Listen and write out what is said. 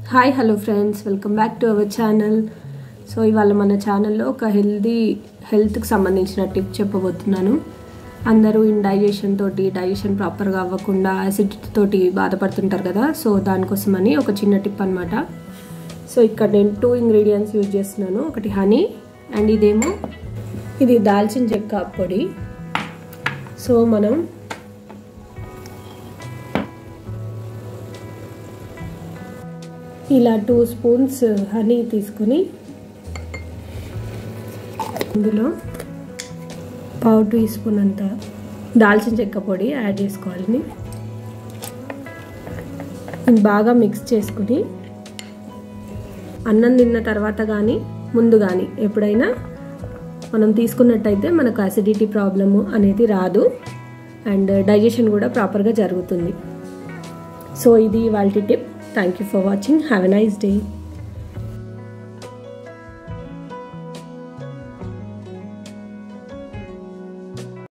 hi hello friends welcome back to our channel so ఇవాళ మన ఛానల్లో ఒక హెల్దీ హెల్త్కి సంబంధించిన టిప్ చెప్పబోతున్నాను అందరూ ఇండైజెషన్ తోటి డైజెషన్ ప్రాపర్గా అవ్వకుండా అసిడిటీ తోటి బాధపడుతుంటారు కదా సో దానికోసమని ఒక చిన్న టిప్ అనమాట సో ఇక్కడ నేను టూ ఇంగ్రీడియంట్స్ యూజ్ చేస్తున్నాను ఒకటి హనీ అండ్ ఇదేమో ఇది దాల్చిన చెక్క పొడి సో మనం ఇలా టూ స్పూన్స్ హనీ తీసుకొని ఇందులో పావు టీ స్పూన్ అంత దాల్చిన చెక్క పొడి యాడ్ చేసుకోవాలని బాగా మిక్స్ చేసుకుని అన్నం తిన్న తర్వాత కానీ ముందు కానీ ఎప్పుడైనా మనం తీసుకున్నట్టయితే మనకు అసిడిటీ ప్రాబ్లము అనేది రాదు అండ్ డైజెషన్ కూడా ప్రాపర్గా జరుగుతుంది సో ఇది వాళ్ళ tip thank you for watching have a nice day